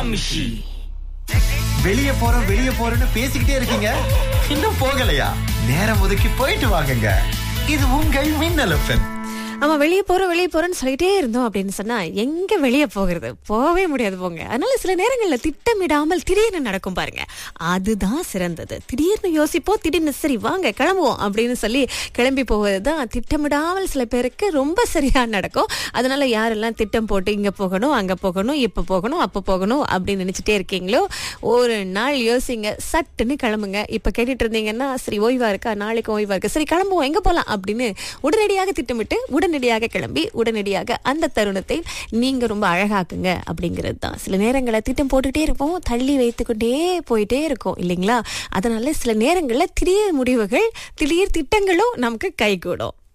நிமிஷி வெளிய போறோம் வெளிய போறோம்னு பேசிக்கிட்டே இருக்கீங்க இன்னும் போகலையா நேரம் ஒதுக்கி போயிட்டு வாங்குங்க இது உங்கள் மின்னல் எஃப்எம் ஆமா வெளியே போறோம் வெளியே போறோம்னு சொல்லிட்டே இருந்தோம் அப்படின்னு சொன்னா எங்க வெளியே போகிறது போகவே முடியாது போங்க அதனால சில நேரங்கள்ல திட்டமிடாமல் திடீர்னு நடக்கும் பாருங்க அதுதான் சிறந்தது திடீர்னு யோசிப்போம் திடீர்னு சரி வாங்க கிளம்புவோம் அப்படின்னு சொல்லி கிளம்பி போவது தான் திட்டமிடாமல் சில பேருக்கு ரொம்ப சரியா நடக்கும் அதனால யாரெல்லாம் திட்டம் போட்டு இங்க போகணும் அங்க போகணும் இப்ப போகணும் அப்ப போகணும் அப்படின்னு நினைச்சிட்டே இருக்கீங்களோ ஒரு நாள் யோசிங்க சட்டுன்னு கிளம்புங்க இப்ப கேட்டுட்டு இருந்தீங்கன்னா சரி ஓய்வா இருக்கா நாளைக்கு ஓய்வா இருக்கு சரி கிளம்புவோம் எங்க போலாம் அப்படின்னு உடனடியாக திட்டமிட்டு உடனடியாக கிளம்பி உடனடியாக அந்த தருணத்தை நீங்க ரொம்ப அழகாக்குங்க அப்படிங்கிறது தான் சில நேரங்களை திட்டம் போட்டுக்கிட்டே இருப்போம் தள்ளி வைத்துக்கொண்டே போயிட்டே இருக்கோம் இல்லைங்களா அதனால சில நேரங்கள்ல திடீர் முடிவுகள் திடீர் திட்டங்களும் நமக்கு கைகூடும்